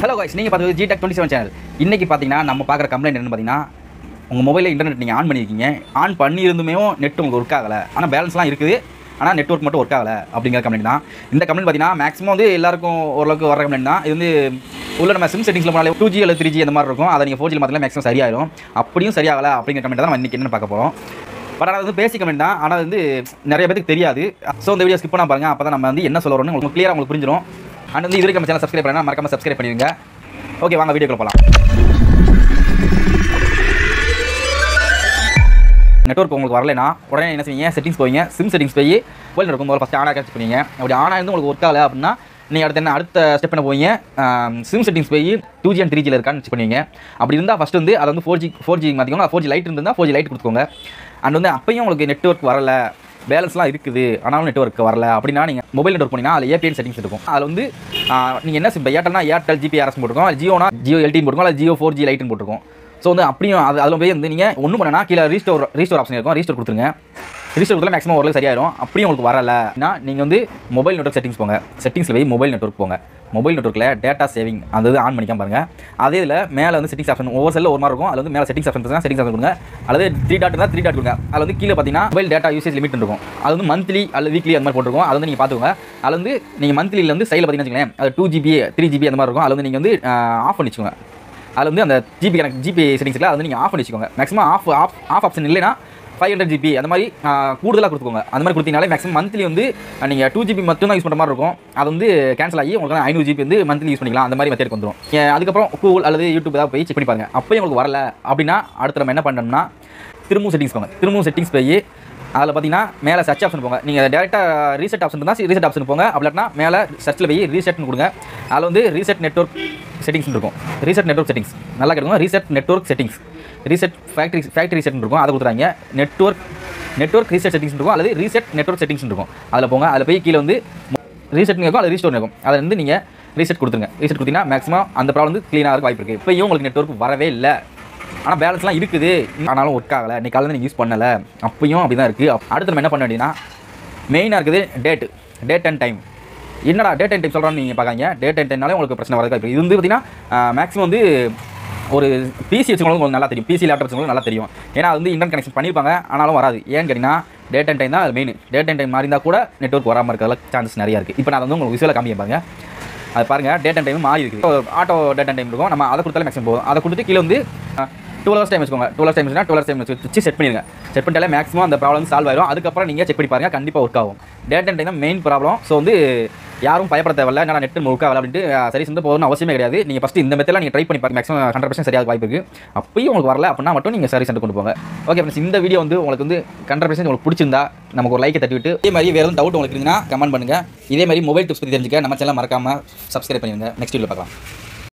Hello guys நீங்கள் பார்த்தது G tech twenty seven channel இன்றைக்கி பார்த்தீங்கன்னா நம்ம பார்க்குற கம்ப்ளைண்ட் என்னன்னு பார்த்தீங்கன்னா உங்கள் மொபைலில் இன்டர்நெட் நீங்கள் ஆன் பண்ணியிருக்கீங்க ஆன் பண்ணியிருந்துமே நெட் உங்களுக்கு ஒர்க் ஆகலை ஆனால் பேலன்ஸ்லாம் இருக்குது ஆனால் நெட்ஒர்க் மட்டும் ஒர்க் ஆகலை அப்படிங்கிற கம்ப்ளைண்ட் தான் இந்த கம்ப்ளைண்ட் பார்த்தீங்கன்னா மேக்ஸிமம் வந்து எல்லாருக்கும் ஓரளவுக்கு வர கம்ப்ளைண்ட் தான் இது வந்து உள்ள நம்ம சிம் செட்டிங்ஸில் போனாலே டூ ஜி அல்லது த்ரீ ஜி அந்த மாதிரி இருக்கும் அதை நீங்கள் ஃபோர் ஜியில் மாத்திரம் மேக்ஸிமம் சரியாயிடும் அப்படியும் சரியாகலை அப்படிங்கிற கம்ப்ளைண்ட் தான் நம்ம இன்றைக்கி என்னென்னு பார்க்க போகிறோம் பட் ஆனால் வந்து பேசிக் கமெண்ட் தான் ஆனால் வந்து நிறைய பேருக்கு தெரியாது ஸோ இந்த வீடியோ ஸ்கிப் பண்ணா பாருங்க அப்போ தான் நம்ம வந்து என்ன சொல்ல வரோம்னு உங்களுக்கு கிளியராக உங்களுக்கு புரிஞ்சிடும் அண்ட் வந்து இது வரைக்கும் நம்ம சேனல் சப்ஸ்கிரைப் பண்ணா மறக்காம சப்ஸ்கிரைப் பண்ணிடுங்க ஓகே வாங்க வீடியோக்குள்ள போகலாம் நெட்ஒர்க் உங்களுக்கு வரலைன்னா உடனே என்ன செய்வீங்க செட்டிங்ஸ் போவீங்க சிம் செட்டிங்ஸ் போய் மொபைல் இருக்கும் போது ஃபஸ்ட் ஆனாக கேட்ச் பண்ணுவீங்க அப்படி ஆனா இருந்து உங்களுக்கு ஒர்க் ஆகலை அப்படின்னா நீங்கள் அடுத்த என்ன அடுத்த ஸ்டெப் என்ன போவீங்க சிம் செட்டிங்ஸ் போய் டூ ஜி அண்ட் த்ரீ ஜியில் இருக்கான்னு செக் பண்ணுவீங்க அப்படி இருந்தால் ஃபஸ்ட் வந்து அதை வந்து ஃபோர் ஜி ஃபோர் ஜி மாற்றிக்கோங்க ஃபோர் ஜி லைட் இருந்தால் ஃபோர் ஜி லைட் கொடுத்துக்கோங்க அண்ட் வந்து அப்பயும் உங்களுக்கு நெட்ஒர்க் வரல பேலன்ஸ்லாம் இருக்குது ஆனாலும் நெட்ஒர்க் வரல அப்படின்னா நீங்கள் மொபைல் நெட்ஒர்க் போனீங்கன்னா அதில் ஏபிஎன் செட்டிங்ஸ் இருக்கும் அதில் வந்து நீங்கள் என்ன சிம் ஏர்டெல்னா ஏர்டெல் ஜிபிஆர்எஸ் போட்டுருக்கோம் ஜியோனா ஜியோ எல்டின்னு போட்டுருக்கோம் இல்லை ஜியோ ஃபோர் ஜி லைட்னு போட்டுருக்கோம் ஸோ வந்து அப்படியும் அது அதில் போய் வந்து நீங்கள் ஒன்றும் பண்ணனா கீழே ரீஸ்டோர் ரீஸ்டோர் ஆப்ஷன் இருக்கும் ரீஸ்டோர் கொடுத்துருங்க ரீஸ்டோர் கொடுத்தா மேக்ஸிமம் ஓரளவு சரியாயிரும் அப்படியும் உங்களுக்கு வரலைன்னா நீங்கள் வந்து மொபைல் நெட்ஒர்க் செட்டிங்ஸ் போங்க செட்டிங்ஸில் போய் மொபைல் நெட்ஒர்க் போங்க மொபைல் நெட்ஒர்க்கில் டேட்டா சேவிங் அந்த இது ஆன் பண்ணிக்காம பாருங்க அதே இதில் மேலே வந்து செட்டிங்ஸ் ஆப்ஷன் ஒவ்வொரு செல்லில் ஒரு மாதிரி இருக்கும் அதில் வந்து மேலே செட்டிங்ஸ் ஆப்ஷன் இருந்தால் செட்டிங்ஸ் ஆப்ஷன் கொடுங்க அல்லது த்ரீ டாட் இருந்தால் த்ரீ டாட் கொடுங்க அதில் வந்து கீழே பார்த்தீங்கன்னா மொபைல் டேட்டா யூசேஜ் லிமிட் இருக்கும் அது வந்து மந்த்லி அல்லது வீக்லி அந்த மாதிரி போட்டுருக்கோம் அதை வந்து நீங்கள் பார்த்துக்கோங்க அதில் வந்து நீங்கள் மந்த்லியில் வந்து சைடில் பார்த்தீங்கன்னா வச்சுக்கோங்களேன் அது டூ ஜிபி த்ரீ ஜிபி அந்த மாதிரி இருக்கும் அதில் வந்து நீங்கள் வந்து ஆஃப் பண்ணி வச்சுக்கோங்க அதில் வந்து அந்த ஜிபி கணக்கு ஜிபி செட்டிங்ஸில் அதை வந்து நீங்கள் ஆஃப் பண்ணி வச்சுக்கோங்க maximum off off off option இல்லைனா ஃபைவ் ஹண்ட்ரட் ஜிபி அந்த மாதிரி கூடுதலாக கொடுத்துக்கோங்க அந்த மாதிரி கொடுத்தீங்கனாலே மேக்ஸிமம் மந்த்லி வந்து நீங்கள் டூ ஜிபி மட்டும் தான் யூஸ் பண்ணுற மாதிரி இருக்கும் அது வந்து கேன்சல் ஆகி உங்களுக்கு ஐநூறு ஜிபி வந்து மந்த்லி யூஸ் பண்ணிக்கலாம் அந்த மாதிரி மெத்தட் வந்துடும் ஏன் அதுக்கப்புறம் கூகுள் அல்லது யூடியூப் ஏதாவது போய் செக் பண்ணி பாருங்க அப்போயும் உங்களுக்கு வரல அப்படின்னா அடுத்து நம்ம என்ன பண்ணணும்னா திரும்பவும் செட்டிங்ஸ் போங்க திரும்பவும் செட்டிங்ஸ் போய் அதில் பார்த்தீங்கன்னா மேலே சர்ச் ஆப்ஷன் போங்க நீங்கள் டேரெக்டாக ரீசெட் ஆப்ஷன் இருந்தால் ரீசெட் ஆப்ஷன் போங்க அப்படின்னா மேலே சர்ச்சில் போய் ரீசெட்னு கொடுங்க அதில் வந்து ரீசெட் நெட்ஒர்க் செட்டிங்ஸ் இருக்கும் ரீசெட் நெட்ஒர்க் செட்டிங்ஸ் நல்லா கேட்டுங்க reset network settings reset factory factory reset இருக்கும் அதை கொடுத்துறாங்க நெட்ஒர்க் நெட்ஒர்க் ரீசெட் செட்டிங்ஸ் இருக்கும் அல்லது ரீசெட் நெட்ஒர்க் செட்டிங்ஸ் இருக்கும் அதில் போங்க அதில் போய் கீழே வந்து ரீசெட் இருக்கும் அது ரீஸ்டோர் இருக்கும் அதை வந்து நீங்கள் ரீசெட் கொடுத்துருங்க ரீசெட் கொடுத்தீங்கன்னா மேக்ஸிமம் அந்த ப்ராப்ளம் வந்து க்ளீனாக இருக்க வாய்ப்பு இருக்குது இப்போயும் உங்களுக்கு நெட்ஒர்க் வரவே இல்லை ஆனால் பேலன்ஸ்லாம் இருக்குது ஆனாலும் ஒர்க் ஆகலை இன்னைக்கு காலையில் நீங்கள் யூஸ் பண்ணலை அப்பயும் அப்படி தான் இருக்குது அடுத்து நம்ம என்ன பண்ண வேண்டியதுன்னா மெயினாக இருக்குது டேட்டு டேட் அண்ட் டைம் என்னடா டேட் அண்ட் டைம் சொல்கிறான்னு நீங்கள் பார்க்காங்க டேட் அண்ட் டைம்னாலே உங்களுக்கு பிரச்சனை வரதுக்கு வாய்ப்பு இருக்கு. இது வந்து பார்த்தீங்கன்னா மேக்ஸிமம் வந்து ஒரு பிசி வச்சுக்கவங்களுக்கு உங்களுக்கு நல்லா தெரியும் பிசி லேப்டாப் வச்சுக்கவங்களுக்கு நல்லா தெரியும் ஏன்னா அது வந்து இன்டர்நெட் கனெக்ஷன் பண்ணியிருப்பாங்க ஆனாலும் வராது ஏன்னு கேட்டிங்கன்னா டேட் அண்ட் டைம் தான் அது மெயின் டேட் அண்ட் டைம் மாறி இருந்தால் கூட நெட்ஒர்க் வராமல் இருக்கிறதுல சான்சஸ் நிறையா இருக்குது இப்போ நான் வந்து உங்களுக்கு விசுவலாக காமிக்க பாருங்க அது பாருங்கள் டேட் அண்ட் டைம் மாறி இருக்குது ஆட்டோ டேட் அண்ட் டைம் இருக்கும் நம்ம அதை கொடுத்தாலே மேக்ஸிமம் போதும் அதை கொடுத்துட்டு கீழே வந்து டூ ஹவர்ஸ் டைம் வச்சுக்கோங்க டூ ஹவர்ஸ் டைம் வச்சுனா டூ ஹவர்ஸ் டைம் வச்சு செட் பண்ணிடுங்க செட் பண்ணிட்டாலே மேக்ஸிமம் அந்த ப்ராப்ளம் சால்வ் ஆயிடும் அதுக்கப்புறம் நீங்கள் செக் பண்ணி பாருங்க கண்டிப்பாக ஒர்க் ஆகும் டேட் அண்ட் டைம் தான் மெயின் ப்ராப்ளம் ஸோ வந்து யாரும் பயப்பட தேவையில்ல என்ன நெட் ஒர்க் ஆகல அப்படின்ட்டு அஹ், சரி செஞ்சு போகணும்னு அவசியமே கிடையாது நீங்கள் ஃபஸ்ட்டு இந்த மெத்தடில் நீங்கள் ட்ரை பண்ணி பாருங்க மேக்ஸிமம் ஹண்ட்ரட் பர்சன்ட் சரியாக வாய்ப்பு இருக்குது அப்பயும் உங்களுக்கு வரல அப்படின்னா மட்டும் நீங்கள் சரி சென்டர் கொண்டு போங்க ஓகே ஃப்ரெண்ட்ஸ் இந்த வீடியோ வந்து உங்களுக்கு வந்து ஹண்ட்ரட் பர்சன்ட் உங்களுக்கு பிடிச்சிருந்தா நமக்கு ஒரு லைக்கை தட்டி விட்டு இதே மாதிரி வேறு எதுவும் டவுட் உங்களுக்கு இருந்தீங்கன்னா கமெண்ட் பண்ணுங்கள் இதே மாதிரி மொபைல் டிப்ஸ் பற்றி தெரிஞ்சுக்க நம்ம சேனல் மறக்காமல் சப்ஸ்கிரைப் பண்ணிடுங்க நெக்ஸ்ட் வீடியோ பார்க்கலாம்